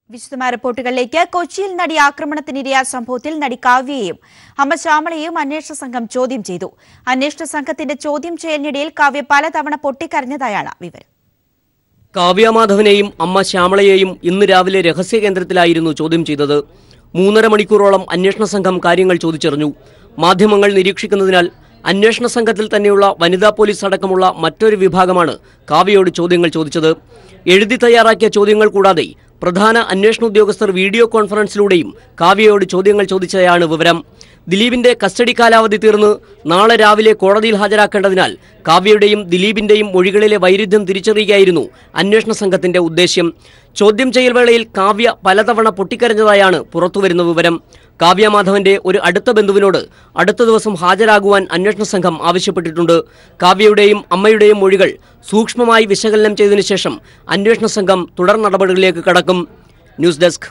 വിശദമായ റിപ്പോർട്ടുകളിലേക്ക് കൊച്ചിയിൽ നടി ആക്രമണത്തിനിരയായ സംഭവത്തിൽ നടി കാവ്യയെയും അമ്മ ശ്യാമളയെയും അന്വേഷണ സംഘം ചോദ്യം ചെയ്തു അന്വേഷണ സംഘത്തിന്റെ ചോദ്യം ചെയ്യലിനിടയിൽ കാവ്യ പലതവണ പൊട്ടിക്കരഞ്ഞതായാണ് വിവരം കാവ്യമാധവനെയും അമ്മ ശ്യാമളയെയും ഇന്ന് രാവിലെ രഹസ്യ കേന്ദ്രത്തിലായിരുന്നു ചോദ്യം ചെയ്തത് മൂന്നര മണിക്കൂറോളം അന്വേഷണ സംഘം കാര്യങ്ങൾ ചോദിച്ചറിഞ്ഞു മാധ്യമങ്ങൾ നിരീക്ഷിക്കുന്നതിനാൽ അന്വേഷണ സംഘത്തിൽ തന്നെയുള്ള വനിതാ പോലീസ് അടക്കമുള്ള മറ്റൊരു വിഭാഗമാണ് കാവ്യയോട് ചോദ്യങ്ങൾ ചോദിച്ചത് എഴുതി തയ്യാറാക്കിയ ചോദ്യങ്ങൾ കൂടാതെ പ്രധാന അന്വേഷണ ഉദ്യോഗസ്ഥർ വീഡിയോ കോൺഫറൻസിലൂടെയും കാവ്യയോട് ചോദ്യങ്ങൾ ചോദിച്ചതാണ് വിവരം ദിലീപിന്റെ കസ്റ്റഡി കാലാവധി തീർന്ന് നാളെ രാവിലെ കോടതിയിൽ ഹാജരാക്കേണ്ടതിനാൽ കാവ്യയുടെയും ദിലീപിന്റെയും മൊഴികളിലെ വൈരുദ്ധ്യം തിരിച്ചറിയുകയായിരുന്നു അന്വേഷണ സംഘത്തിന്റെ ഉദ്ദേശ്യം ചോദ്യം ചെയ്യൽ വേളയിൽ കാവ്യ പലതവണ പൊട്ടിക്കരഞ്ഞതായാണ് പുറത്തുവരുന്ന വിവരം കാവ്യ മാധവന്റെ ഒരു അടുത്ത ബന്ധുവിനോട് അടുത്ത ദിവസം ഹാജരാകുവാൻ അന്വേഷണ സംഘം ആവശ്യപ്പെട്ടിട്ടുണ്ട് കാവ്യയുടെയും അമ്മയുടെയും മൊഴികൾ സൂക്ഷ്മമായി വിശകലനം ചെയ്തതിനു ശേഷം അന്വേഷണ സംഘം തുടർ നടപടികളിലേക്ക് കടക്കും ന്യൂസ് ഡെസ്ക്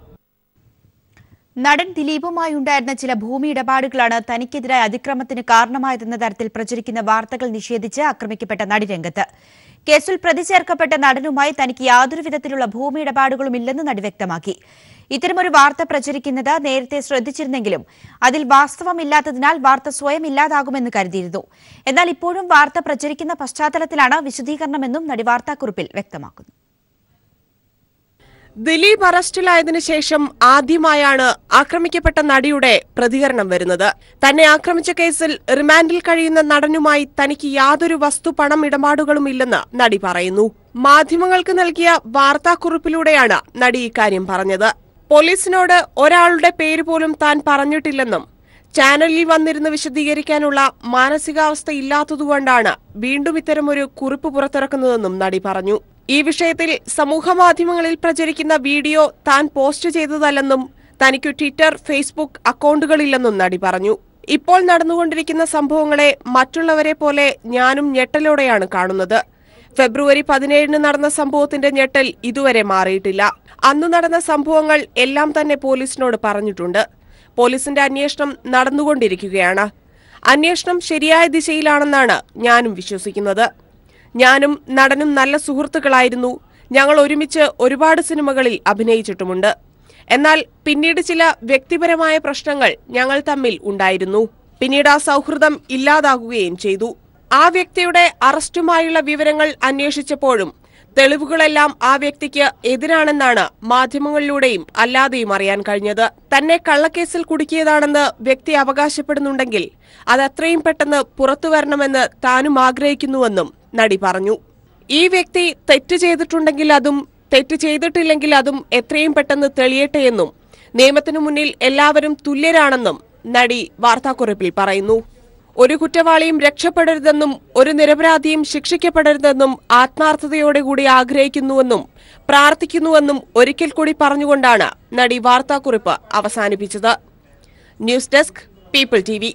നടൻ ദിലീപുമായി ഉണ്ടായിരുന്ന ചില ഭൂമി ഇടപാടുകളാണ് തനിക്കെതിരായ അതിക്രമത്തിന് കാരണമായതെന്ന തരത്തിൽ പ്രചരിക്കുന്ന വാർത്തകൾ നിഷേധിച്ച് ആക്രമിക്കപ്പെട്ട നടി രംഗത്ത് കേസിൽ പ്രതി ചേർക്കപ്പെട്ട നടനുമായി തനിക്ക് യാതൊരു വിധത്തിലുള്ള ഭൂമി ഇടപാടുകളും ഇല്ലെന്ന് നടി വ്യക്തമാക്കി ഇത്തരമൊരു വാർത്ത പ്രചരിക്കുന്നത് നേരത്തെ ശ്രദ്ധിച്ചിരുന്നെങ്കിലും അതിൽ വാസ്തവമില്ലാത്തതിനാൽ വാർത്ത സ്വയം ഇല്ലാതാകുമെന്ന് കരുതിയിരുന്നു എന്നാൽ ഇപ്പോഴും വാർത്ത പ്രചരിക്കുന്ന പശ്ചാത്തലത്തിലാണ് വിശദീകരണമെന്നും നടി വാർത്താക്കുറിപ്പിൽ വ്യക്തമാക്കുന്നു ദിലീപ് അറസ്റ്റിലായതിനു ശേഷം ആദ്യമായാണ് ആക്രമിക്കപ്പെട്ട നടിയുടെ പ്രതികരണം വരുന്നത് തന്നെ ആക്രമിച്ച കേസിൽ റിമാൻഡിൽ കഴിയുന്ന നടനുമായി തനിക്ക് യാതൊരു വസ്തു പണം ഇടപാടുകളും ഇല്ലെന്ന് നടി പറയുന്നു മാധ്യമങ്ങൾക്ക് നൽകിയ വാർത്താക്കുറിപ്പിലൂടെയാണ് നടി ഇക്കാര്യം പറഞ്ഞത് പോലീസിനോട് ഒരാളുടെ പേര് പോലും താൻ പറഞ്ഞിട്ടില്ലെന്നും ചാനലിൽ വന്നിരുന്ന് വിശദീകരിക്കാനുള്ള മാനസികാവസ്ഥ ഇല്ലാത്തതുകൊണ്ടാണ് വീണ്ടും ഇത്തരമൊരു കുറിപ്പ് പുറത്തിറക്കുന്നതെന്നും നടി പറഞ്ഞു ഈ വിഷയത്തിൽ സമൂഹമാധ്യമങ്ങളിൽ പ്രചരിക്കുന്ന വീഡിയോ താൻ പോസ്റ്റ് ചെയ്തതല്ലെന്നും തനിക്ക് ട്വിറ്റർ ഫേസ്ബുക്ക് അക്കൗണ്ടുകളില്ലെന്നും നടി പറഞ്ഞു ഇപ്പോൾ നടന്നുകൊണ്ടിരിക്കുന്ന സംഭവങ്ങളെ മറ്റുള്ളവരെ പോലെ ഞാനും ഞെട്ടലോടെയാണ് കാണുന്നത് ഫെബ്രുവരി പതിനേഴിന് നടന്ന സംഭവത്തിന്റെ ഞെട്ടൽ ഇതുവരെ മാറിയിട്ടില്ല അന്ന് നടന്ന സംഭവങ്ങൾ എല്ലാം തന്നെ പോലീസിനോട് പറഞ്ഞിട്ടുണ്ട് പോലീസിന്റെ അന്വേഷണം നടന്നുകൊണ്ടിരിക്കുകയാണ് അന്വേഷണം ശരിയായ ദിശയിലാണെന്നാണ് ഞാനും വിശ്വസിക്കുന്നത് ഞാനും നടനും നല്ല സുഹൃത്തുക്കളായിരുന്നു ഞങ്ങൾ ഒരുമിച്ച് ഒരുപാട് സിനിമകളിൽ അഭിനയിച്ചിട്ടുമുണ്ട് എന്നാൽ പിന്നീട് ചില വ്യക്തിപരമായ പ്രശ്നങ്ങൾ ഞങ്ങൾ തമ്മിൽ ഉണ്ടായിരുന്നു പിന്നീട് ആ സൗഹൃദം ഇല്ലാതാകുകയും ചെയ്തു ആ വ്യക്തിയുടെ അറസ്റ്റുമായുള്ള വിവരങ്ങൾ അന്വേഷിച്ചപ്പോഴും തെളിവുകളെല്ലാം ആ വ്യക്തിക്ക് എതിരാണെന്നാണ് മാധ്യമങ്ങളിലൂടെയും അല്ലാതെയും അറിയാൻ കഴിഞ്ഞത് തന്നെ കള്ളക്കേസിൽ കുടുക്കിയതാണെന്ന് വ്യക്തി അവകാശപ്പെടുന്നുണ്ടെങ്കിൽ അത് എത്രയും പെട്ടെന്ന് പുറത്തുവരണമെന്ന് താനും ആഗ്രഹിക്കുന്നുവെന്നും നടി പറഞ്ഞു ഈ വ്യക്തി തെറ്റ് ചെയ്തിട്ടുണ്ടെങ്കിൽ അതും തെറ്റ് ചെയ്തിട്ടില്ലെങ്കിൽ അതും എത്രയും പെട്ടെന്ന് തെളിയട്ടെയെന്നും നിയമത്തിനു മുന്നിൽ എല്ലാവരും തുല്യരാണെന്നും നടി വാർത്താക്കുറിപ്പിൽ പറയുന്നു ഒരു കുറ്റവാളിയും രക്ഷപ്പെടരുതെന്നും ഒരു നിരപരാധിയും ശിക്ഷിക്കപ്പെടരുതെന്നും ആത്മാർത്ഥതയോടെ കൂടി ആഗ്രഹിക്കുന്നുവെന്നും പ്രാർത്ഥിക്കുന്നുവെന്നും ഒരിക്കൽ കൂടി പറഞ്ഞുകൊണ്ടാണ് നടി വാർത്താക്കുറിപ്പ് അവസാനിപ്പിച്ചത് ന്യൂസ് ഡെസ്ക് പീപ്പിൾ ടി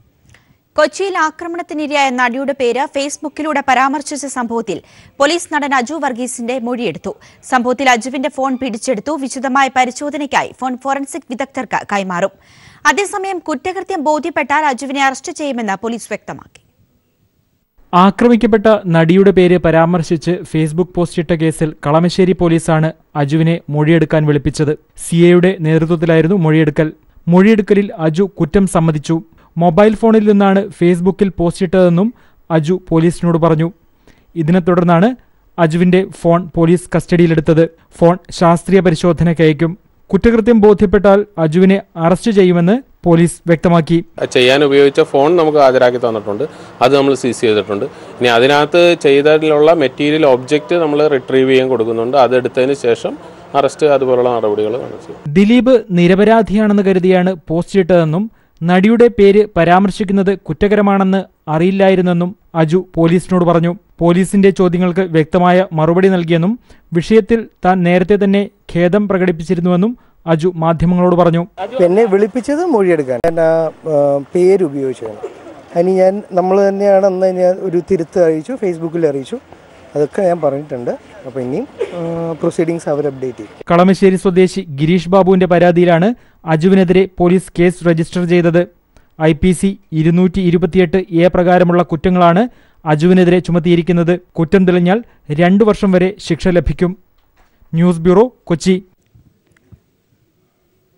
കൊച്ചിയിൽ ആക്രമണത്തിനിരയായ നടിയുടെ പേര് ഫേസ്ബുക്കിലൂടെ പരാമർശിച്ച സംഭവത്തിൽ പോലീസ് നടൻ അജു വർഗീസിന്റെ മൊഴിയെടുത്തു സംഭവത്തിൽ അജുവിന്റെ ഫോൺ പിടിച്ചെടുത്തു വിശദമായ പരിശോധനയ്ക്കായി ഫോൺ ഫോറൻസിക് വിദഗ്ധർക്ക് കൈമാറും അതേസമയം കുറ്റകൃത്യം ബോധ്യപ്പെട്ടാൽ അജുവിനെ അറസ്റ്റ് ചെയ്യുമെന്ന് പോലീസ് വ്യക്തമാക്കി ആക്രമിക്കപ്പെട്ട നടിയുടെ പേര് പരാമർശിച്ച് ഫേസ്ബുക്ക് പോസ്റ്റിട്ട കേസിൽ കളമശ്ശേരി പോലീസാണ് അജുവിനെ മൊഴിയെടുക്കാൻ വിളിപ്പിച്ചത് സിഐയുടെ നേതൃത്വത്തിലായിരുന്നു മൊഴിയെടുക്കൽ മൊഴിയെടുക്കലിൽ അജു കുറ്റം സമ്മതിച്ചു മൊബൈൽ ഫോണിൽ നിന്നാണ് ഫേസ്ബുക്കിൽ പോസ്റ്റിട്ടതെന്നും അജു പോലീസിനോട് പറഞ്ഞു ഇതിനെ തുടർന്നാണ് അജുവിന്റെ ഫോൺ പോലീസ് കസ്റ്റഡിയിലെടുത്തത് ഫോൺ ശാസ്ത്രീയ പരിശോധനയ്ക്ക് അയക്കും കുറ്റകൃത്യം ബോധ്യപ്പെട്ടാൽ അജുവിനെ അറസ്റ്റ് ചെയ്യുമെന്ന് പോലീസ് വ്യക്തമാക്കി ചെയ്യാൻ ഉപയോഗിച്ച ഫോൺ നമുക്ക് ഹാജരാക്കി തന്നിട്ടുണ്ട് അത് നമ്മൾ സീസ് ചെയ്തിട്ടുണ്ട് ഇനി അതിനകത്ത് ചെയ്തതിലുള്ള മെറ്റീരിയൽ ഒബ്ജക്റ്റ് നമ്മൾ റിട്രീവ് ചെയ്യാൻ കൊടുക്കുന്നുണ്ട് അതെടുത്തതിന് ശേഷം അറസ്റ്റ് അതുപോലുള്ള നടപടികൾ ചെയ്യും ദിലീപ് നിരപരാധിയാണെന്ന് കരുതിയാണ് പോസ്റ്റ് ഇട്ടതെന്നും നടിയുടെ പേര് പരാമർശിക്കുന്നത് കുറ്റകരമാണെന്ന് അറിയില്ലായിരുന്നെന്നും അജു പോലീസിനോട് പറഞ്ഞു പോലീസിന്റെ ചോദ്യങ്ങൾക്ക് വ്യക്തമായ മറുപടി നൽകിയെന്നും വിഷയത്തിൽ താൻ നേരത്തെ തന്നെ ഖേദം പ്രകടിപ്പിച്ചിരുന്നുവെന്നും അജു മാധ്യമങ്ങളോട് പറഞ്ഞു എന്നെ വിളിപ്പിച്ചത് മൊഴിയെടുക്കാൻ ഞാൻ ആ ആ, പേര് ഉപയോഗിച്ചാണ് അതിന് ഞാൻ നമ്മൾ തന്നെയാണ് അന്ന് ഞാൻ ഒരു തിരുത്ത് അറിയിച്ചു ഫേസ്ബുക്കിൽ അറിയിച്ചു അതൊക്കെ ഞാൻ പറഞ്ഞിട്ടുണ്ട് അപ്പോൾ ഇനിയും പ്രൊസീഡിങ്സ് അവർ അപ്ഡേറ്റ് ചെയ്യും കളമശ്ശേരി സ്വദേശി ഗിരീഷ് ബാബുവിന്റെ പരാതിയിലാണ് അജുവിനെതിരെ പോലീസ് കേസ് രജിസ്റ്റർ ചെയ്തത് ഐ പി സി ഇരുന്നൂറ്റി ഇരുപത്തിയെട്ട് എ പ്രകാരമുള്ള കുറ്റങ്ങളാണ് അജുവിനെതിരെ ചുമത്തിയിരിക്കുന്നത് കുറ്റം തെളിഞ്ഞാൽ രണ്ടു വർഷം വരെ ശിക്ഷ ലഭിക്കും ന്യൂസ് ബ്യൂറോ കൊച്ചി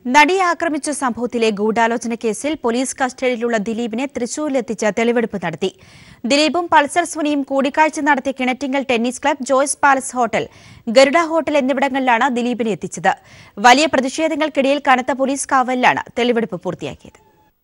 നടിയെ ആക്രമിച്ച സംഭവത്തിലെ ഗൂഢാലോചന കേസിൽ പോലീസ് കസ്റ്റഡിയിലുള്ള ദിലീപിനെ തൃശൂരിലെത്തിച്ച് തെളിവെടുപ്പ് നടത്തി ദിലീപും പൾസർ സുനിയും കൂടിക്കാഴ്ച നടത്തിയ Kinattingal tennis club Joys palace hotel Garuda hotel എന്നിവിടങ്ങളിലാണ് ദിലീപിനെ എത്തിച്ചത് വലിയ പ്രതിഷേധങ്ങൾക്കിടയിൽ കനത്ത പോലീസ് കാവലിലാണ് തെളിവെടുപ്പ് പൂർത്തിയാക്കിയത്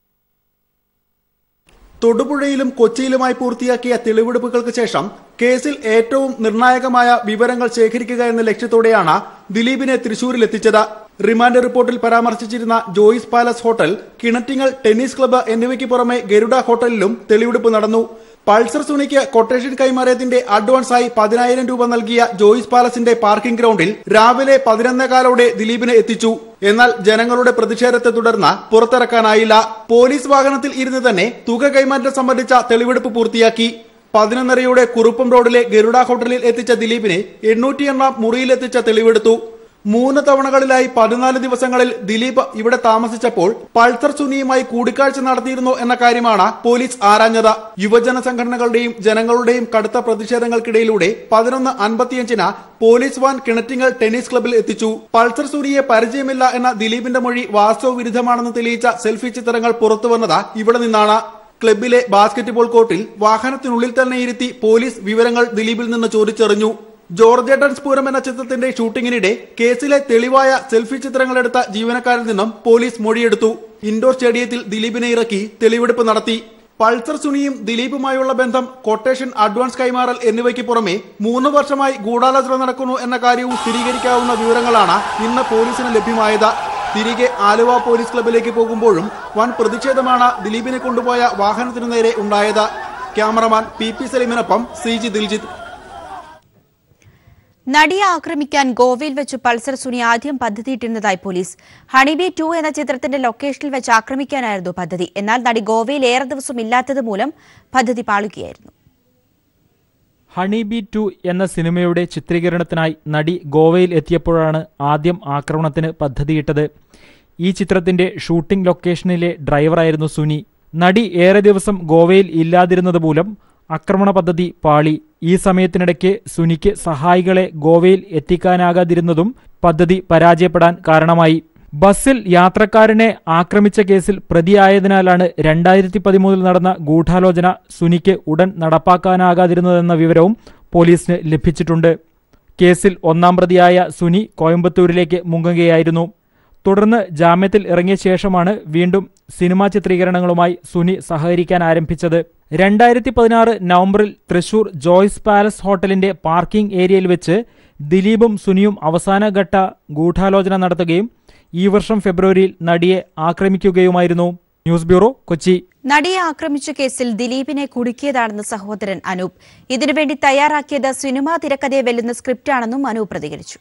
തൊടുപുഴയിലും കൊച്ചിയിലുമായി പൂർത്തിയാക്കിയ തെളിവെടുപ്പുകൾക്ക് ശേഷം കേസിൽ ഏറ്റവും നിർണായകമായ വിവരങ്ങൾ ശേഖരിക്കുക എന്ന ലക്ഷ്യത്തോടെയാണ് ദിലീപിനെ തൃശൂരിലെത്തിച്ചത് റിമാൻഡ് റിപ്പോർട്ടിൽ പരാമർശിച്ചിരുന്ന Joys palace hotel Kinattingal tennis club എന്നിവയ്ക്ക് പുറമെ ഗരുഡ ഹോട്ടലിലും തെളിവെടുപ്പ് നടന്നു പൾസർ സുനിക്ക് കൊട്ടേഷൻ കൈമാറിയതിന്റെ അഡ്വാൻസായി പതിനായിരം രൂപ നൽകിയ ജോയിസ് പാലസിന്റെ പാർക്കിംഗ് ഗ്രൗണ്ടിൽ രാവിലെ പതിനൊന്നേകാലോടെ ദിലീപിനെ എത്തിച്ചു എന്നാൽ ജനങ്ങളുടെ പ്രതിഷേധത്തെ തുടർന്ന് പുറത്തിറക്കാനായില്ല പോലീസ് വാഹനത്തിൽ ഇരുന്ന് തന്നെ തുക കൈമാറ്റം സംബന്ധിച്ച തെളിവെടുപ്പ് പൂർത്തിയാക്കി പതിനൊന്നരയുടെ കുറുപ്പം റോഡിലെ ഗരുഡ ഹോട്ടലിൽ എത്തിച്ച ദിലീപിനെ എണ്ണൂറ്റി എണ്ണാം മുറിയിലെത്തിച്ച തെളിവെടുത്തു മൂന്ന് തവണകളിലായി പതിനാല് ദിവസങ്ങളിൽ ദിലീപ് ഇവിടെ താമസിച്ചപ്പോൾ പൾസർ സുനിയുമായി കൂടിക്കാഴ്ച നടത്തിയിരുന്നു എന്ന കാര്യമാണ് പോലീസ് ആരാഞ്ഞത് യുവജന സംഘടനകളുടെയും ജനങ്ങളുടെയും കടുത്ത പ്രതിഷേധങ്ങൾക്കിടയിലൂടെ പതിനൊന്ന് അൻപത്തിയഞ്ചിന് പോലീസ് വാൻ കിണറ്റിങ്ങൽ ടെന്നീസ് ക്ലബിൽ എത്തിച്ചു പൾസർ സുനിയെ പരിചയമില്ല എന്ന ദിലീപിന്റെ മൊഴി വാസ്തവ വിരുദ്ധമാണെന്ന് തെളിയിച്ച സെൽഫി ചിത്രങ്ങൾ പുറത്തുവന്നത് ഇവിടെ നിന്നാണ് ക്ലബിലെ ബാസ്കറ്റ്ബോൾ കോർട്ടിൽ വാഹനത്തിനുള്ളിൽ തന്നെ ഇരുത്തി പോലീസ് വിവരങ്ങൾ ദിലീപിൽ നിന്ന് ചോദിച്ചറിഞ്ഞു ജോർജ് ഏട്ടൻ സ്പൂരം എന്ന ചിത്രത്തിന്റെ ഷൂട്ടിങ്ങിനിടെ കേസിലെ തെളിവായ സെൽഫി ചിത്രങ്ങളെടുത്ത ജീവനക്കാരിൽ നിന്നും പോലീസ് മൊഴിയെടുത്തു ഇൻഡോർ സ്റ്റേഡിയത്തിൽ ദിലീപിനെ ഇറക്കി തെളിവെടുപ്പ് നടത്തി പൾസർ സുനിയും ദിലീപുമായുള്ള ബന്ധം കൊട്ടേഷൻ അഡ്വാൻസ് കൈമാറൽ എന്നിവയ്ക്ക് പുറമെ മൂന്ന് വർഷമായി ഗൂഢാലോചന നടക്കുന്നു എന്ന കാര്യവും സ്ഥിരീകരിക്കാവുന്ന വിവരങ്ങളാണ് ഇന്ന് പോലീസിന് ലഭ്യമായത് തിരികെ ആലുവ പോലീസ് ക്ലബിലേക്ക് പോകുമ്പോഴും വൻ പ്രതിഷേധമാണ് ദിലീപിനെ കൊണ്ടുപോയ വാഹനത്തിനു നേരെ ഉണ്ടായത് ക്യാമറമാൻ പി പി സലീമിനൊപ്പം സി ജി ദിൽജിത്ത് നടിയെ ആക്രമിക്കാൻ ഗോവയിൽ വെച്ച് പൾസർ സുനി ആദ്യം പദ്ധതിയിട്ടിരുന്നതായി പോലീസ് ഹണിബി ടു എന്ന ചിത്രത്തിന്റെ ലൊക്കേഷനിൽ വെച്ച് ആക്രമിക്കാനായിരുന്നു പദ്ധതി എന്നാൽ നടി ഗോവയിൽ ഏറെ ദിവസം ഇല്ലാത്തത് മൂലം പദ്ധതി പാളുകയായിരുന്നു ഹണി ബി ടു എന്ന സിനിമയുടെ ചിത്രീകരണത്തിനായി നടി ഗോവയിൽ എത്തിയപ്പോഴാണ് ആദ്യം ആക്രമണത്തിന് പദ്ധതിയിട്ടത് ഈ ചിത്രത്തിന്റെ ഷൂട്ടിംഗ് ലൊക്കേഷനിലെ ഡ്രൈവറായിരുന്നു സുനി നടി ഏറെ ദിവസം ഗോവയിൽ ഇല്ലാതിരുന്നത് മൂലം ആക്രമണ പദ്ധതി പാളി ഈ സമയത്തിനിടയ്ക്ക് സുനിക്ക് സഹായികളെ ഗോവയിൽ എത്തിക്കാനാകാതിരുന്നതും പദ്ധതി പരാജയപ്പെടാൻ കാരണമായി ബസ്സിൽ യാത്രക്കാരനെ ആക്രമിച്ച കേസിൽ പ്രതിയായതിനാലാണ് രണ്ടായിരത്തി പതിമൂന്നിൽ നടന്ന ഗൂഢാലോചന സുനിക്ക് ഉടൻ നടപ്പാക്കാനാകാതിരുന്നതെന്ന വിവരവും പോലീസിന് ലഭിച്ചിട്ടുണ്ട് കേസിൽ ഒന്നാം പ്രതിയായ സുനി കോയമ്പത്തൂരിലേക്ക് മുങ്ങുകയായിരുന്നു തുടർന്ന് ജാമ്യത്തിൽ ഇറങ്ങിയ ശേഷമാണ് വീണ്ടും സിനിമാ ചിത്രീകരണങ്ങളുമായി സുനി സഹകരിക്കാൻ ആരംഭിച്ചത് രണ്ടായിരത്തി പതിനാറ് നവംബറിൽ തൃശൂർ ജോയ്സ് പാലസ് ഹോട്ടലിന്റെ പാർക്കിംഗ് ഏരിയയിൽ വെച്ച് ദിലീപും സുനിയും അവസാനഘട്ട ഗൂഢാലോചന നടത്തുകയും ഈ വർഷം ഫെബ്രുവരിയിൽ നടിയെ ആക്രമിക്കുകയുമായിരുന്നു ന്യൂസ് ബ്യൂറോ കൊച്ചി നടിയെ ആക്രമിച്ച കേസിൽ ദിലീപിനെ കുടുക്കിയതാണെന്ന് സഹോദരൻ അനൂപ് ഇതിനുവേണ്ടി തയ്യാറാക്കിയത് സിനിമാ തിരക്കഥയെ വെല്ലുന്ന സ്ക്രിപ്റ്റാണെന്നും അനൂപ് പ്രതികരിച്ചു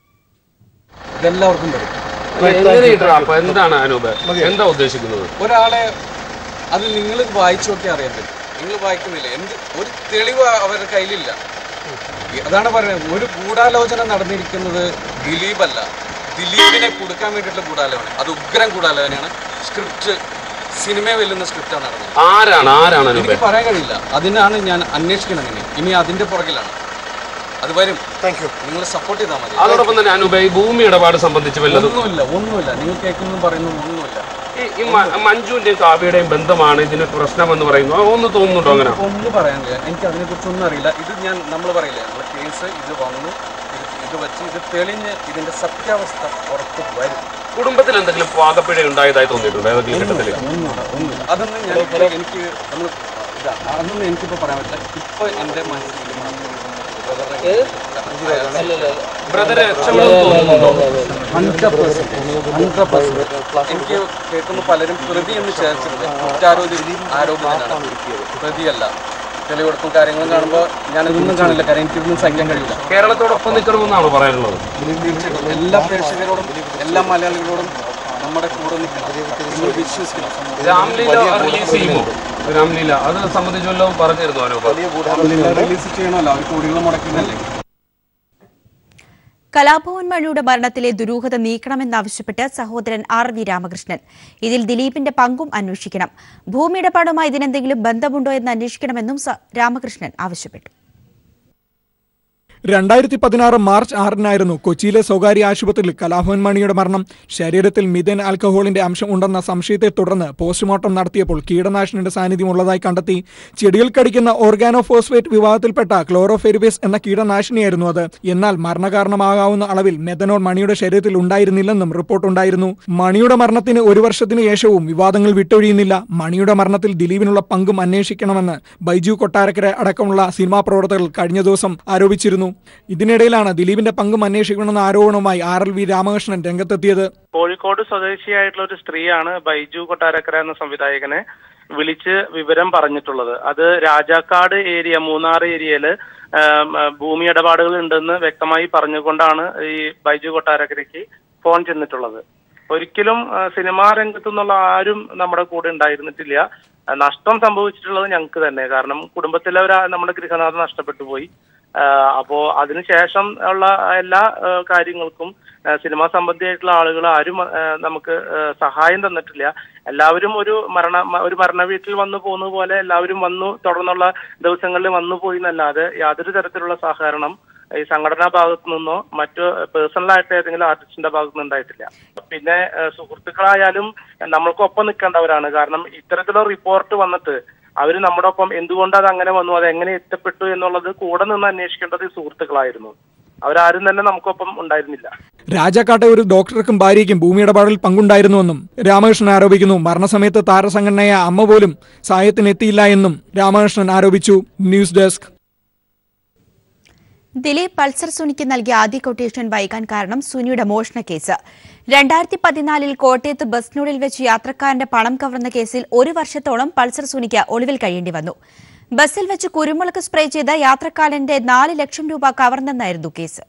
ഇതെല്ലാവർക്കും വരും എങ്ങനെ ഈ ട്രാപ്പ് എന്താണ് അനൂപ് എന്താ ഉദ്ദേശിക്കുന്നത് ഒരാളെ അത് നിങ്ങൾ വായിച്ചു നോക്കിയാൽ അറിയാൻ പറ്റും നിങ്ങൾ വായിക്കുന്നില്ല എന്ത് ഒരു തെളിവ് അവരുടെ കയ്യിലില്ല അതാണ് പറയുന്നത് ഒരു ഗൂഢാലോചന നടന്നിരിക്കുന്നത് ദിലീപല്ല ദിലീപിനെ കൊടുക്കാൻ വേണ്ടിയിട്ടുള്ള ഗൂഢാലോചന അത് ഉഗ്രം ഗൂഢാലോചനയാണ് സ്ക്രിപ്റ്റ് സിനിമയെ വെല്ലുന്ന സ്ക്രിപ്റ്റാണ് നടന്നത് ആരാണ് ആരാണ് അനൂപ് എനിക്ക് പറയാൻ കഴിയില്ല അതിനാണ് ഞാൻ അന്വേഷിക്കണം ഇനി ഇനി അതിന്റെ പുറകിലാണ് അത് വരും താങ്ക് യു നിങ്ങൾ സപ്പോർട്ട് ചെയ്താൽ മതി അതോടൊപ്പം തന്നെ അനൂപ് ഈ ഭൂമി ഇടപാട് സംബന്ധിച്ച് വല്ലതും ഒന്നുമില്ല ഒന്നുമില്ല നിങ്ങൾ കേൾക്കുന്നതും പറയുന്നതും ഒന്നുമില്ല ഈ- ഈ മ- മഞ്ജുവിന്റെയും കാവ്യയുടെയും ബന്ധമാണ് ഇതിന് പ്രശ്നമെന്ന് പറയുന്നു അത് ഒന്ന് തോന്നുന്നുണ്ടോ അങ്ങനെ ഒന്നും പറയാനില്ല എനിക്ക് അതിനെ കുറിച്ചൊന്നും അറിയില്ല ഇത് ഞാൻ നമ്മൾ പറയില്ലേ നമ്മളെ കേസ് ഇത് വന്നു ഇത് ഇത് വെച്ച് ഇത് തെളിഞ്ഞ് ഇതിന്റെ സത്യാവസ്ഥ പുറത്ത് വരും കുടുംബത്തിൽ എന്തെങ്കിലും പാകപ്പിഴ ഉണ്ടായതായി തോന്നിയിട്ടുണ്ടോ ഏതൊക്കെ ഘട്ടത്തിൽ ഒന്നുമില്ല ഒന്നുമില്ല അതൊന്നും ഞാൻ എനിക്ക് നമ്മൾ ഇതാ അതൊന്നും എനിക്കിപ്പോൾ പറയാൻ പറ്റില്ല ഇപ്പോൾ എൻ്റെ മനസ്സിൽ ഇത് മാത്രമേ ബ്രദറെ രക്ഷപ്പെടുമെന്ന് തോന്നുന്നുണ്ടോ ഹൺഡ്രഡ് പെർസെൻറ്റ് ഹൺഡ്രഡ് പെർസെൻറ്റ് എനിക്ക് കേൾക്കുമ്പോൾ പലരും പ്രതി എന്ന് ചേർച്ചിട്ടുണ്ട് കുറ്റാരോപി ആരോപണത്തിലാണ് പ്രതിയല്ല തെളിവെടുപ്പും കാര്യങ്ങളും കാണുമ്പോൾ ഞാനിതൊന്നും കാണില്ല കാരണം എനിക്കിതൊന്നും സഹിക്കാൻ കഴിയില്ല കേരളത്തോടൊപ്പം നിൽക്കണമെന്നാണോ പറയാനുള്ളത് തീർച്ചയായിട്ടും എല്ലാ പ്രേക്ഷകരോടും എല്ലാ മലയാളികളോടും നമ്മുടെ കൂടെ നിൽക്കണം നിങ്ങൾ വിശ്വസിക്കണം രാംലീല റിലീസ് ചെയ്യുമോ രാംലീല അത് സംബന്ധിച്ച് വല്ലതും പറഞ്ഞിരുന്നു അനൂപ് റിലീസ് ചെയ്യണമല്ലോ അവർ കോടികൾ മുടക്കുന്നല്ലേ കലാഭവൻ മണിയുടെ മരണത്തിലെ ദുരൂഹത നീക്കണമെന്നാവശ്യപ്പെട്ട് സഹോദരൻ ആർ വി രാമകൃഷ്ണൻ ഇതിൽ ദിലീപിന്റെ പങ്കും അന്വേഷിക്കണം ഭൂമിയിടപാടുമായി ഇതിനെന്തെങ്കിലും ബന്ധമുണ്ടോ എന്ന് അന്വേഷിക്കണമെന്നും സ- രാമകൃഷ്ണൻ ആവശ്യപ്പെട്ടു രണ്ടായിരത്തി പതിനാറ് മാർച്ച് ആറിനായിരുന്നു കൊച്ചിയിലെ സ്വകാര്യ ആശുപത്രിയിൽ കലാഭവൻ മണിയുടെ മരണം ശരീരത്തിൽ മിഥൻ ആൽക്കഹോളിന്റെ അംശം ഉണ്ടെന്ന സംശയത്തെ തുടർന്ന് പോസ്റ്റ്മോർട്ടം നടത്തിയപ്പോൾ കീടനാശിനിയുടെ സാന്നിധ്യം ഉള്ളതായി കണ്ടെത്തി ചെടികൾ കടിക്കുന്ന ഓർഗാനോഫോസ്ഫേറ്റ് വിഭാഗത്തിൽപ്പെട്ട ക്ലോറോഫെരിബേസ് എന്ന കീടനാശിനിയായിരുന്നു അത് എന്നാൽ മരണകാരണമാകാവുന്ന അളവിൽ മെഥനോൾ മണിയുടെ ശരീരത്തിൽ ഉണ്ടായിരുന്നില്ലെന്നും റിപ്പോർട്ടുണ്ടായിരുന്നു മണിയുടെ മരണത്തിന് ഒരു വർഷത്തിന് ശേഷവും വിവാദങ്ങൾ വിട്ടൊഴിയുന്നില്ല മണിയുടെ മരണത്തിൽ ദിലീപിനുള്ള പങ്കും അന്വേഷിക്കണമെന്ന് ബൈജു കൊട്ടാരക്കര അടക്കമുള്ള സിനിമാ പ്രവർത്തകർ കഴിഞ്ഞ ദിവസം ആരോപിച്ചിരുന്നു ഇതിനിടയിലാണ് ദിലീപിന്റെ പങ്കും അന്വേഷിക്കണമെന്ന ആരോപണവുമായി ആർ എൽ വി രാമകൃഷ്ണൻ രംഗത്തെത്തിയത് കോഴിക്കോട് സ്വദേശിയായിട്ടുള്ള ഒരു സ്ത്രീയാണ് ബൈജു കൊട്ടാരക്കര എന്ന സംവിധായകനെ വിളിച്ച് വിവരം പറഞ്ഞിട്ടുള്ളത് അത് രാജാക്കാട് ഏരിയ മൂന്നാർ ഏരിയയില് ആം, ആ, ഭൂമി ഇടപാടുകൾ ഉണ്ടെന്ന് വ്യക്തമായി പറഞ്ഞുകൊണ്ടാണ് ഈ ബൈജു കൊട്ടാരക്കരയ്ക്ക് ഫോൺ ചെന്നിട്ടുള്ളത് ഒരിക്കലും ആ, സിനിമാ രംഗത്തു നിന്നുള്ള ആരും നമ്മുടെ കൂടെ ഉണ്ടായിരുന്നിട്ടില്ല ആ, നഷ്ടം സംഭവിച്ചിട്ടുള്ളത് ഞങ്ങൾക്ക് തന്നെ കാരണം കുടുംബത്തിലെ ഒരു നമ്മുടെ ഗൃഹനാഥം നഷ്ടപ്പെട്ടു പോയി ആ, അപ്പോ അതിനുശേഷം ഉള്ള എല്ലാ ആ, കാര്യങ്ങൾക്കും ആ, സിനിമാ സംബന്ധിയായിട്ടുള്ള ആളുകൾ ആരും ആ, നമുക്ക് ആ, സഹായം തന്നിട്ടില്ല എല്ലാവരും ഒരു മരണ മ- ഒരു മരണ വീട്ടിൽ വന്നു പോകുന്നത് പോലെ എല്ലാവരും വന്നു തുടർന്നുള്ള ദിവസങ്ങളിൽ വന്നു പോയി എന്നല്ലാതെ യാതൊരു തരത്തിലുള്ള സഹകരണം ഈ സംഘടനാ ഭാഗത്തു നിന്നോ മറ്റു പേഴ്സണലായിട്ട് ഏതെങ്കിലും ആർട്ടിസ്റ്റിന്റെ ഭാഗത്തു നിന്ന് ഉണ്ടായിട്ടില്ല പിന്നെ ആ, സുഹൃത്തുക്കളായാലും നമ്മൾക്കൊപ്പം നിൽക്കേണ്ടവരാണ് കാരണം ഇത്തരത്തിലുള്ള റിപ്പോർട്ട് വന്നിട്ട് അവർ നമ്മുടെ ഒപ്പം എന്തുകൊണ്ട് അത് അങ്ങനെ വന്നു അത് എങ്ങനെ എത്തപ്പെട്ടു എന്നുള്ളത് കൂടെ നിന്ന് അന്വേഷിക്കേണ്ടത് ഈ സുഹൃത്തുക്കളായിരുന്നു അവരാരും തന്നെ നമുക്കൊപ്പം ഉണ്ടായിരുന്നില്ല രാജാക്കാട്ടെ ഒരു ഡോക്ടർക്കും ഭാര്യയ്ക്കും ഭൂമി ഇടപാടിൽ പങ്കുണ്ടായിരുന്നുവെന്നും രാമകൃഷ്ണൻ ആരോപിക്കുന്നു മരണസമയത്ത് താരസംഘടനയായ അമ്മ പോലും സഹായത്തിനെത്തിയില്ല എന്നും രാമകൃഷ്ണൻ ആരോപിച്ചു ന്യൂസ് ഡെസ്ക് ദിലീപ് പൾസർ സുനിക്ക് നൽകിയ ആദ്യ കൊട്ടേഷൻ വൈകാൻ കാരണം സുനിയുടെ മോഷണ കേസ് രണ്ടായിരത്തി പതിനാലിൽ കോട്ടയത്ത് ബസ്സിനുള്ളിൽ വെച്ച് യാത്രക്കാരന്റെ പണം കവർന്ന കേസിൽ ഒരു വർഷത്തോളം പൾസർ സുനിക്ക് ഒളിവിൽ കഴിയേണ്ടി വന്നു ബസ്സിൽ വെച്ച് കുരുമുളക് സ്പ്രേ ചെയ്ത് യാത്രക്കാരന്റെ നാല് ലക്ഷം രൂപ കവർന്നെന്നായിരുന്നു കേസ്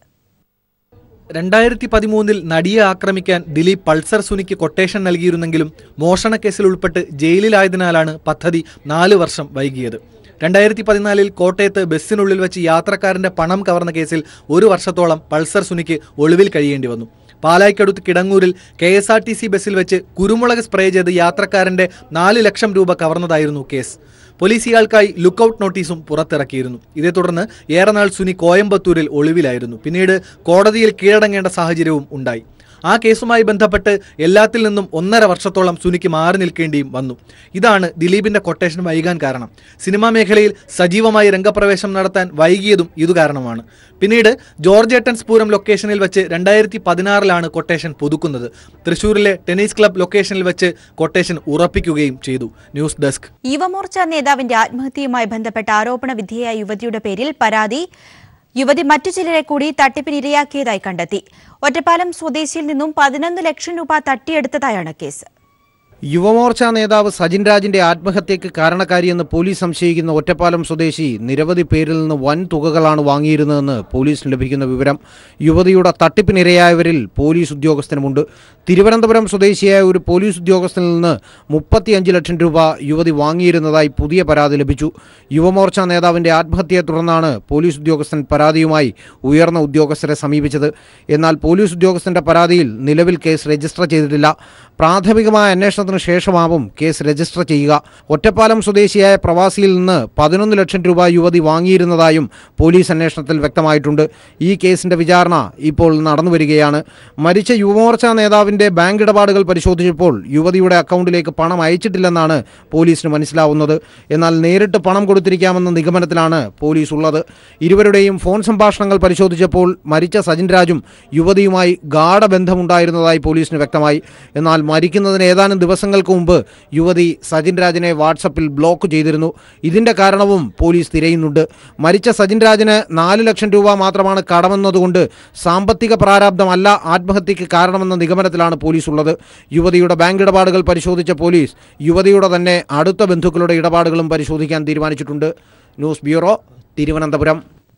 രണ്ടായിരത്തി പതിമൂന്നിൽ നടിയെ ആക്രമിക്കാൻ ദിലീപ് പൾസർ സുനിക്ക് കൊട്ടേഷൻ നൽകിയിരുന്നെങ്കിലും മോഷണ കേസിൽ ഉൾപ്പെട്ട് ജയിലിലായതിനാലാണ് പദ്ധതി നാല് വർഷം വൈകിയത് രണ്ടായിരത്തി പതിനാലിൽ കോട്ടയത്ത് ബസ്സിനുള്ളിൽ വെച്ച് യാത്രക്കാരന്റെ പണം കവർന്ന കേസിൽ ഒരു വർഷത്തോളം പൾസർ സുനിക്ക് ഒളിവിൽ കഴിയേണ്ടി വന്നു പാലായ്ക്കടുത്ത് കിടങ്ങൂരിൽ K S R T C ബസ്സിൽ വെച്ച് കുരുമുളക് സ്പ്രേ ചെയ്ത് യാത്രക്കാരന്റെ നാല് ലക്ഷം രൂപ കവർന്നതായിരുന്നു കേസ് പോലീസ് ഇയാൾക്കായി ലുക്കൌട്ട് നോട്ടീസും പുറത്തിറക്കിയിരുന്നു ഇതേ തുടർന്ന് ഏറെ നാൾ സുനി കോയമ്പത്തൂരിൽ ഒളിവിലായിരുന്നു പിന്നീട് കോടതിയിൽ കീഴടങ്ങേണ്ട സാഹചര്യവും ഉണ്ടായി ആ കേസുമായി ബന്ധപ്പെട്ട് എല്ലാത്തിൽ നിന്നും ഒന്നര വർഷത്തോളം സുനിക്ക് മാറി നിൽക്കേണ്ടിയും വന്നു ഇതാണ് ദിലീപിന്റെ കൊട്ടേഷൻ വൈകാൻ കാരണം സിനിമാ മേഖലയിൽ സജീവമായി രംഗപ്രവേശം നടത്താൻ വൈകിയതും ഇതു കാരണമാണ് പിന്നീട് ജോർജ് ഏട്ടൻസ് പൂരം ലൊക്കേഷനിൽ വെച്ച് രണ്ടായിരത്തി പതിനാറിലാണ് കൊട്ടേഷൻ പുതുക്കുന്നത് തൃശൂരിലെ ടെന്നീസ് ക്ലബ് ലൊക്കേഷനിൽ വെച്ച് കൊട്ടേഷൻ ഉറപ്പിക്കുകയും ചെയ്തു ന്യൂസ് ഡെസ്ക് യുവമോർച്ച നേതാവിന്റെ ആത്മഹത്യയുമായി ബന്ധപ്പെട്ട ആരോപണ വിധേയായ യുവതിയുടെ പേരിൽ പരാതി യുവതി മറ്റു ചിലരെ കൂടി തട്ടിപ്പിനിരയാക്കിയതായി കണ്ടെത്തി ഒറ്റപ്പാലം സ്വദേശിയിൽ നിന്നും പതിനൊന്ന് ലക്ഷം രൂപ തട്ടിയെടുത്തതായാണ് കേസ് യുവമോർച്ച നേതാവ് സജിൻ രാജിന്റെ ആത്മഹത്യക്ക് കാരണക്കാരിയെന്ന് പോലീസ് സംശയിക്കുന്ന ഒറ്റപ്പാലം സ്വദേശി നിരവധി പേരിൽ നിന്ന് വൻ തുകകളാണ് വാങ്ങിയിരുന്നതെന്ന് പോലീസിന് ലഭിക്കുന്ന വിവരം യുവതിയുടെ തട്ടിപ്പിനിരയായവരിൽ പോലീസ് ഉദ്യോഗസ്ഥനുമുണ്ട് തിരുവനന്തപുരം സ്വദേശിയായ ഒരു പോലീസ് ഉദ്യോഗസ്ഥനിൽ നിന്ന് മുപ്പത്തിയഞ്ച് ലക്ഷം രൂപ യുവതി വാങ്ങിയിരുന്നതായി പുതിയ പരാതി ലഭിച്ചു യുവമോർച്ച നേതാവിന്റെ ആത്മഹത്യയെ തുടർന്നാണ് പോലീസ് ഉദ്യോഗസ്ഥൻ പരാതിയുമായി ഉയർന്ന ഉദ്യോഗസ്ഥരെ സമീപിച്ചത് എന്നാൽ പോലീസ് ഉദ്യോഗസ്ഥന്റെ പരാതിയിൽ നിലവിൽ കേസ് രജിസ്റ്റർ ചെയ്തിട്ടില്ല പ്രാഥമികമായ അന്വേഷണത്തിന് ശേഷമാവും കേസ് രജിസ്റ്റർ ചെയ്യുക ഒറ്റപ്പാലം സ്വദേശിയായ പ്രവാസിയിൽ നിന്ന് പതിനൊന്ന് ലക്ഷം രൂപ യുവതി വാങ്ങിയിരുന്നതായും പോലീസ് അന്വേഷണത്തിൽ വ്യക്തമായിട്ടുണ്ട് ഈ കേസിന്റെ വിചാരണ ഇപ്പോൾ നടന്നുവരികയാണ് മരിച്ച യുവമോർച്ച നേതാവിന്റെ ബാങ്ക് ഇടപാടുകൾ പരിശോധിച്ചപ്പോൾ യുവതിയുടെ അക്കൗണ്ടിലേക്ക് പണം അയച്ചിട്ടില്ലെന്നാണ് പോലീസിന് മനസ്സിലാവുന്നത് എന്നാൽ നേരിട്ട് പണം കൊടുത്തിരിക്കാമെന്ന നിഗമനത്തിലാണ് പോലീസ് ഉള്ളത് ഇരുവരുടെയും ഫോൺ സംഭാഷണങ്ങൾ പരിശോധിച്ചപ്പോൾ മരിച്ച സജിൻ രാജും യുവതിയുമായി ഗാഠബന്ധമുണ്ടായിരുന്നതായി പോലീസിന് വ്യക്തമായി എന്നാൽ മരിക്കുന്നതിന് ഏതാനും ദിവസങ്ങൾക്ക് മുമ്പ് യുവതി സജിൻ രാജിനെ വാട്സപ്പിൽ ബ്ലോക്ക് ചെയ്തിരുന്നു ഇതിന്റെ കാരണവും പോലീസ് തിരയുന്നുണ്ട് മരിച്ച സജിൻ രാജിന് നാല് ലക്ഷം രൂപ മാത്രമാണ് കടമെന്നതുകൊണ്ട് സാമ്പത്തിക പ്രാരാബ്ധമല്ല ആത്മഹത്യക്ക് കാരണമെന്ന നിഗമനത്തിലാണ് പോലീസ് ഉള്ളത് യുവതിയുടെ ബാങ്ക് ഇടപാടുകൾ പരിശോധിച്ച പോലീസ് യുവതിയുടെ തന്നെ അടുത്ത ബന്ധുക്കളുടെ ഇടപാടുകളും പരിശോധിക്കാൻ തീരുമാനിച്ചിട്ടുണ്ട് ന്യൂസ് ബ്യൂറോ തിരുവനന്തപുരം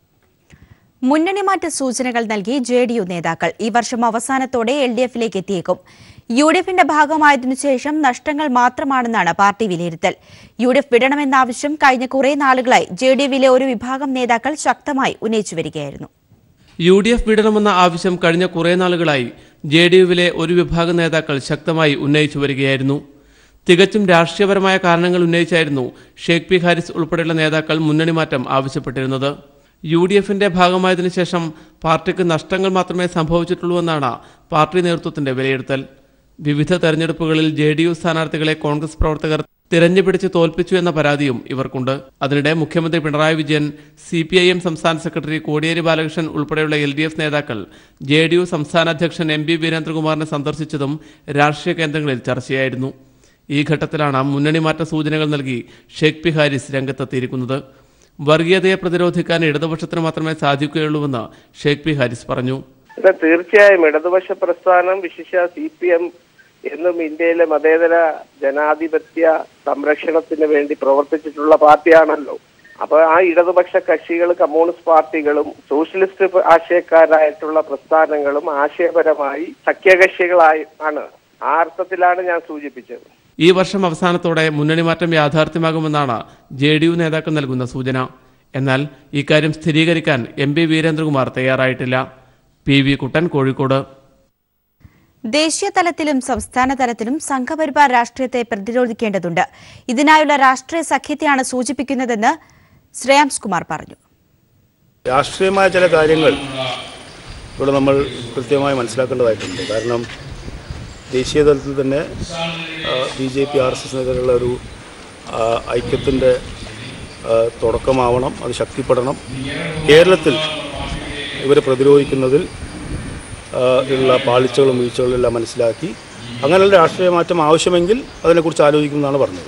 മുന്നണി മാറ്റ സൂചനകൾ നൽകി ജെ ഡി യു നേതാക്കൾ ഈ വർഷം അവസാനത്തോടെ എൽ ഡി എഫിലേക്ക് എത്തിയേക്കും യു ഡി എഫിന്റെ ഭാഗമായതിനു ശേഷം നഷ്ടങ്ങൾ മാത്രമാണെന്നാണ് പാർട്ടി വിലയിരുത്തൽ യു ഡി എഫ് വിടണമെന്ന ആവശ്യം കഴിഞ്ഞ കുറേ നാളുകളായി ജെ ഡി യുവിലെ ഒരു വിഭാഗം നേതാക്കൾ ശക്തമായി ഉന്നയിച്ചു വരികയായിരുന്നു യു ഡി എഫ് വിടണമെന്ന ആവശ്യം കഴിഞ്ഞ കുറേ നാളുകളായി ജെ ഡി യുവിലെ ഒരു വിഭാഗം നേതാക്കൾ ശക്തമായി ഉന്നയിച്ചു വരികയായിരുന്നു തികച്ചും രാഷ്ട്രീയപരമായ കാരണങ്ങൾ ഉന്നയിച്ചായിരുന്നു ഷേഖ് പി ഹാരിസ് ഉൾപ്പെടെയുള്ള നേതാക്കൾ മുന്നണി മാറ്റം ആവശ്യപ്പെട്ടിരുന്നത് യു ഡി എഫിന്റെ ഭാഗമായതിനു ശേഷം പാർട്ടിക്ക് നഷ്ടങ്ങൾ മാത്രമേ സംഭവിച്ചിട്ടുള്ളൂവെന്നാണ് പാർട്ടി നേതൃത്വത്തിന്റെ വിലയിരുത്തൽ വിവിധ തെരഞ്ഞെടുപ്പുകളിൽ ജെ ഡി യു സ്ഥാനാർത്ഥികളെ കോൺഗ്രസ് പ്രവർത്തകർ തിരഞ്ഞുപിടിച്ച് തോൽപ്പിച്ചു എന്ന പരാതിയും ഇവർക്കുണ്ട് അതിനിടെ മുഖ്യമന്ത്രി Pinarayi Vijayan C P I M സംസ്ഥാന സെക്രട്ടറി കോടിയേരി ബാലകൃഷ്ണൻ ഉൾപ്പെടെയുള്ള എൽ ഡി എഫ് നേതാക്കൾ ജെ ഡി യു സംസ്ഥാന അധ്യക്ഷൻ എം പി വീരേന്ദ്രകുമാറിനെ സന്ദർശിച്ചതും രാഷ്ട്രീയ കേന്ദ്രങ്ങളിൽ ചർച്ചയായിരുന്നു ഈ ഘട്ടത്തിലാണ് മുന്നണി മാറ്റ സൂചനകൾ നൽകി ഷെയ്ഖ് പി ഹാരിസ് രംഗത്തെത്തിയിരിക്കുന്നത് വർഗീയതയെ പ്രതിരോധിക്കാൻ ഇടതുപക്ഷത്തിന് മാത്രമേ സാധിക്കുകയുള്ളൂവെന്ന് ഷെയ്ഖ് പി ഹാരിസ് പറഞ്ഞു ഇത് തീർച്ചയായും ഇടതുപക്ഷ പ്രസ്ഥാനം വിശിഷ്ട സി പി എം എന്നും ഇന്ത്യയിലെ മതേതര ജനാധിപത്യ സംരക്ഷണത്തിന് വേണ്ടി പ്രവർത്തിച്ചിട്ടുള്ള പാർട്ടിയാണല്ലോ അപ്പൊ ആ ഇടതുപക്ഷ കക്ഷികൾ കമ്മ്യൂണിസ്റ്റ് പാർട്ടികളും സോഷ്യലിസ്റ്റ് ആശയക്കാരായിട്ടുള്ള പ്രസ്ഥാനങ്ങളും ആശയപരമായി സഖ്യകക്ഷികളായി ആണ് ആ അർത്ഥത്തിലാണ് ഞാൻ സൂചിപ്പിച്ചത് ഈ വർഷം അവസാനത്തോടെ മുന്നണി മാറ്റം യാഥാർത്ഥ്യമാകുമെന്നാണ് ജെ ഡി യു നേതാക്കൾ നൽകുന്ന സൂചന എന്നാൽ ഇക്കാര്യം സ്ഥിരീകരിക്കാൻ എം പി വീരേന്ദ്രകുമാർ തയ്യാറായിട്ടില്ല പി വി കുട്ടൻ കോഴിക്കോട് ദേശീയ തലത്തിലും സംസ്ഥാന തലത്തിലും സംഘപരിവാർ രാഷ്ട്രീയത്തെ പ്രതിരോധിക്കേണ്ടതുണ്ട് ഇതിനായുള്ള രാഷ്ട്രീയ സഖ്യത്തെയാണ് സൂചിപ്പിക്കുന്നതെന്ന് ശ്രേയാംസ് കുമാർ പറഞ്ഞു രാഷ്ട്രീയമായ ചില കാര്യങ്ങൾ ഇവിടെ നമ്മൾ കൃത്യമായി മനസ്സിലാക്കേണ്ടതായിട്ടുണ്ട് കാരണം ദേശീയ തലത്തിൽ തന്നെ B J P R S എസിനെതിരെയുള്ള ഒരു ഐക്യത്തിൻ്റെ തുടക്കമാവണം അത് ശക്തിപ്പെടണം കേരളത്തിൽ ഇവരെ പ്രതിരോധിക്കുന്നതിൽ ആ, ഉള്ള പാളിച്ചകളും വീഴ്ചകളും എല്ലാം മനസ്സിലാക്കി അങ്ങനെയുള്ള രാഷ്ട്രീയ മാറ്റം ആവശ്യമെങ്കിൽ അതിനെക്കുറിച്ച് ആലോചിക്കുമെന്നാണ് പറഞ്ഞത്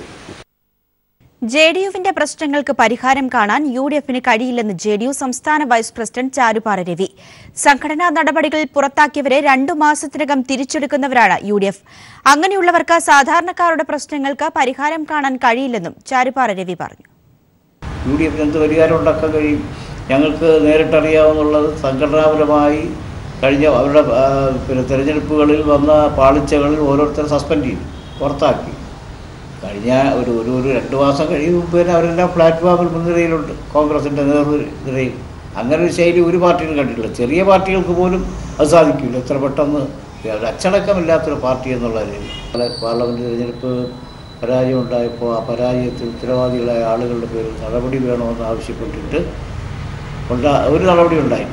ജെ ഡി യുവിന്റെ പ്രശ്നങ്ങൾക്ക് പരിഹാരം കാണാൻ യു ഡി എഫിന് കഴിയില്ലെന്ന് ജെ ഡി യു സംസ്ഥാന വൈസ് പ്രസിഡന്റ് ചാരുപാറ രവി സംഘടനാ നടപടികൾ പുറത്താക്കിയവരെ രണ്ടു മാസത്തിനകം തിരിച്ചെടുക്കുന്നവരാണ് യു ഡി എഫ് അങ്ങനെയുള്ളവർക്ക് സാധാരണക്കാരുടെ പ്രശ്നങ്ങൾക്ക് പരിഹാരം കാണാൻ കഴിയില്ലെന്നും ചാരുപാറ രവി പറഞ്ഞു യു ഡി എഫിന് എന്ത് പരിഹാരം ഉണ്ടാക്കാൻ കഴിയും ഞങ്ങൾക്ക് നേരിട്ടറിയാവുന്നുള്ളത് സംഘടനാപരമായി കഴിഞ്ഞ അവരുടെ ആ, പിന്നെ തിരഞ്ഞെടുപ്പുകളിൽ വന്ന പാളിച്ചകളിൽ ഓരോരുത്തരെ സസ്പെൻഡ് ചെയ്തു പുറത്താക്കി കഴിഞ്ഞ ഒരു ഒരു ഒരു രണ്ട് മാസം കഴിയും പിന്നെ അവരെല്ലാം പ്ലാറ്റ്ഫോമിൽ മുൻനിരയിലുണ്ട് കോൺഗ്രസിൻ്റെ നേതൃനിരയിൽ അങ്ങനെ ഒരു ശൈലി ഒരു പാർട്ടിയും കണ്ടിട്ടില്ല ചെറിയ പാർട്ടികൾക്ക് പോലും അത് സാധിക്കില്ല എത്ര പെട്ടെന്ന് ഒരു അച്ചടക്കമില്ലാത്തൊരു പാർട്ടി എന്നുള്ള രീതിയിൽ പാർലമെൻറ്റ് തിരഞ്ഞെടുപ്പ് പരാജയം ഉണ്ടായപ്പോൾ ആ പരാജയത്തിൽ ഉത്തരവാദികളായ ആളുകളുടെ പേരിൽ നടപടി വേണമെന്ന് ആവശ്യപ്പെട്ടിട്ട് ഉണ്ടാ ഒരു നടപടി ഉണ്ടായില്ല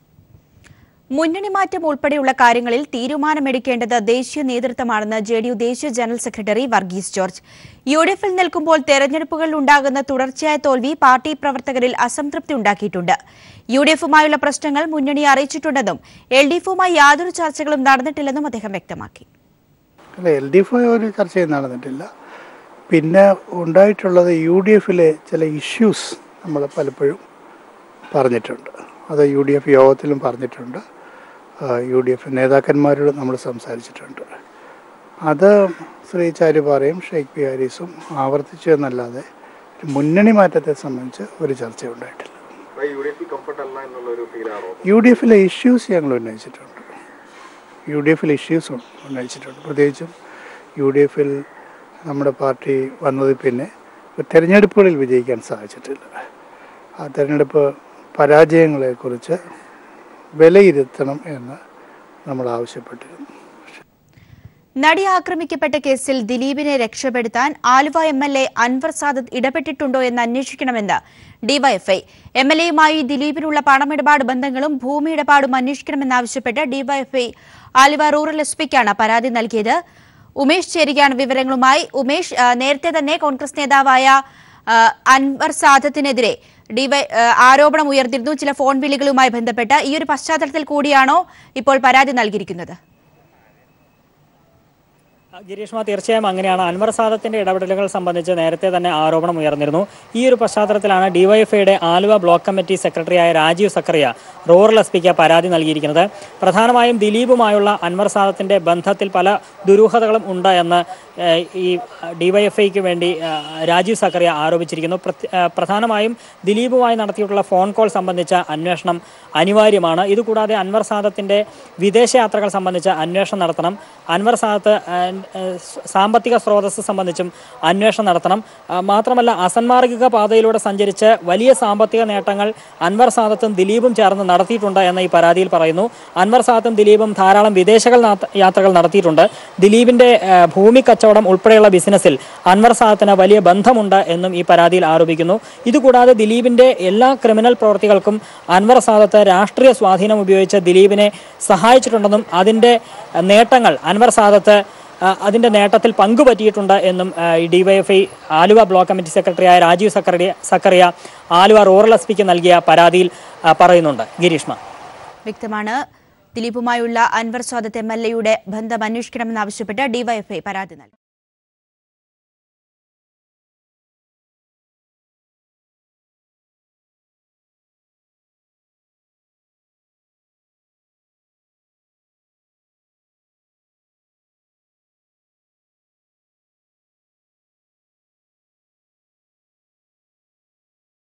മുന്നണി മാറ്റം ഉൾപ്പെടെയുള്ള കാര്യങ്ങളിൽ തീരുമാനമെടുക്കേണ്ടത് ദേശീയ നേതൃത്വമാണെന്ന് ജെ ഡി യു ദേശീയ general secretary Varghese George U D എഫിൽ നിൽക്കുമ്പോൾ തെരഞ്ഞെടുപ്പുകളിൽ ഉണ്ടാകുന്ന തുടർച്ചയായ തോൽവി പാർട്ടി പ്രവർത്തകരിൽ അസംതൃപ്തി ഉണ്ടാക്കിയിട്ടുണ്ട് യു ഡി എഫുമായുള്ള പ്രശ്നങ്ങൾ മുന്നണിയെ അറിയിച്ചിട്ടുണ്ടെന്നും എൽ ഡി എഫുമായി യാതൊരു ചർച്ചകളും നടന്നിട്ടില്ലെന്നും അദ്ദേഹം വ്യക്തമാക്കി അല്ല എൽ ഡി എഫ് ഒരു ചർച്ചയും നടന്നിട്ടില്ല പിന്നെ ഉണ്ടായിട്ടുള്ളത് യു ഡി എഫിലെ ചില ഇഷ്യൂസ് നമ്മൾ പലപ്പോഴും പറഞ്ഞിട്ടുണ്ട് അത് യു ഡി എഫ് യോഗത്തിലും പറഞ്ഞിട്ടുണ്ട് യു ഡി എഫ് നേതാക്കന്മാരോട് നമ്മൾ സംസാരിച്ചിട്ടുണ്ട് അത് ശ്രീ ചാരുപാറയും ഷെയ്ഖ് പി ഹാരിസും ആവർത്തിച്ചു എന്നല്ലാതെ ഒരു മുന്നണി മാറ്റത്തെ സംബന്ധിച്ച് ഒരു ചർച്ച ഉണ്ടായിട്ടില്ല യു ഡി എഫിലെ ഇഷ്യൂസ് ഞങ്ങൾ ഉന്നയിച്ചിട്ടുണ്ട് യു ഡി എഫിൽ ഇഷ്യൂസ് ഉന്നയിച്ചിട്ടുണ്ട് പ്രത്യേകിച്ചും യു ഡി എഫിൽ നമ്മുടെ പാർട്ടി വന്നതിൽ പിന്നെ തെരഞ്ഞെടുപ്പുകളിൽ വിജയിക്കാൻ സാധിച്ചിട്ടില്ല ആ തെരഞ്ഞെടുപ്പ് പരാജയങ്ങളെക്കുറിച്ച് വിലയിരുത്തണം എന്ന് നമ്മൾ ആവശ്യപ്പെട്ടിരുന്നു നടി ആക്രമിക്കപ്പെട്ട കേസിൽ ദിലീപിനെ രക്ഷപ്പെടുത്താൻ Aluva M L A Anwar Sadath ഇടപെട്ടിട്ടുണ്ടോ എന്ന് അന്വേഷിക്കണമെന്ന് ഡിവൈഎഫ്ഐ എം എൽ എയുമായി ദിലീപിനുള്ള പണമിടപാട് ബന്ധങ്ങളും ഭൂമി ഇടപാടും അന്വേഷിക്കണമെന്നാവശ്യപ്പെട്ട് ഡിവൈഎഫ്ഐ ആലുവ റൂറൽ എസ് പിക്കാണ് പരാതി നൽകിയത് ഉമേഷ് ചേരുകയാണ് വിവരങ്ങളുമായി ഉമേഷ് ആ, നേരത്തെ തന്നെ കോൺഗ്രസ് നേതാവായ ആ, അൻവർ സാദത്തിനെതിരെ ഡിവൈ ആ, ആരോപണം ഉയർന്നിരുന്നു ചില ഫോൺ വിളികളുമായി ബന്ധപ്പെട്ട് ഈ ഒരു പശ്ചാത്തലത്തിൽ കൂടിയാണോ ഇപ്പോൾ പരാതി നൽകിയിരിക്കുന്നത് ഗിരീഷ്മ തീർച്ചയായും അങ്ങനെയാണ് അൻവർ സാദത്തിന്റെ ഇടപെടലുകൾ സംബന്ധിച്ച് നേരത്തെ തന്നെ ആരോപണം ഉയർന്നിരുന്നു ഈ ഒരു പശ്ചാത്തലത്തിലാണ് ഡിവൈഎഫ്ഐയുടെ ആലുവ ബ്ലോക്ക് കമ്മിറ്റി സെക്രട്ടറിയായ രാജീവ് സക്കറിയ റൂറൽ എസ് പിക്ക് പരാതി നൽകിയിരിക്കുന്നത് പ്രധാനമായും ദിലീപുമായുള്ള അൻവർ സാദത്തിന്റെ ബന്ധത്തിൽ പല ദുരൂഹതകളും ഉണ്ട് എന്ന് ഏഹ്, ഈ ഡിവൈഎഫ്ഐക്ക് വേണ്ടി ഏഹ്, രാജീവ് സക്കറിയ ആരോപിച്ചിരിക്കുന്നു പ്രത്യ- ഏഹ്, പ്രധാനമായും ദിലീപുമായി നടത്തിയിട്ടുള്ള ഫോൺ കോൾ സംബന്ധിച്ച അന്വേഷണം അനിവാര്യമാണ് ഇതുകൂടാതെ അൻവർ സാദത്തിന്റെ വിദേശയാത്രകൾ സംബന്ധിച്ച അന്വേഷണം നടത്തണം അൻവർ സാദത്ത് ഏഹ്, ഏഹ്, സാമ്പത്തിക സ്രോതസ് സംബന്ധിച്ചും അന്വേഷണം നടത്തണം ആ, മാത്രമല്ല അസന്മാർഗിക പാതയിലൂടെ സഞ്ചരിച്ച് വലിയ സാമ്പത്തിക നേട്ടങ്ങൾ അൻവർ സാദത്തും ദിലീപും ചേർന്ന് നടത്തിയിട്ടുണ്ട് എന്ന ഈ പരാതിയിൽ പറയുന്നു അൻവർ സാദത്തും ദിലീപും ധാരാളം വിദേശകൾ നാത്ത- യാത്രകൾ നടത്തിയിട്ടുണ്ട് ദിലീപിന്റെ ഏഹ്, ഭൂമി കച്ചവടം ഉൾപ്പെടെയുള്ള ബിസിനസ്സിൽ അൻവർ സാദത്തിന് വലിയ ബന്ധമുണ്ട് എന്നും ഈ പരാതിയിൽ ആരോപിക്കുന്നു ഇതുകൂടാതെ ദിലീപിന്റെ എല്ലാ ക്രിമിനൽ പ്രവർത്തികൾക്കും അൻവർ സാദത്ത് രാഷ്ട്രീയ സ്വാധീനം ഉപയോഗിച്ച് ദിലീപിനെ സഹായിച്ചിട്ടുണ്ടെന്നും അതിന്റെ അഹ്, നേട്ടങ്ങൾ അൻവർ സാദത്ത് അഹ്, അതിന്റെ നേട്ടത്തിൽ പങ്കുപറ്റിയിട്ടുണ്ട് എന്നും അഹ്, ഈ ഡിവൈഎഫ്ഐ ആലുവ ബ്ലോക്ക് കമ്മിറ്റി സെക്രട്ടറിയായ രാജീവ് സക്കറിയ സക്കറിയ ആലുവ റൂറൽ എസ് പിക്ക് നൽകിയ പരാതിയിൽ അഹ്, പറയുന്നുണ്ട് ഗിരീഷ്മ വ്യക്തമാണ് ദിലീപുമായുള്ള അൻവർ സ്വാദത്ത് എം എൽ എയുടെ ബന്ധം അന്വേഷിക്കണമെന്നാവശ്യപ്പെട്ട് ഡിവൈഎഫ്ഐ പരാതി നൽകി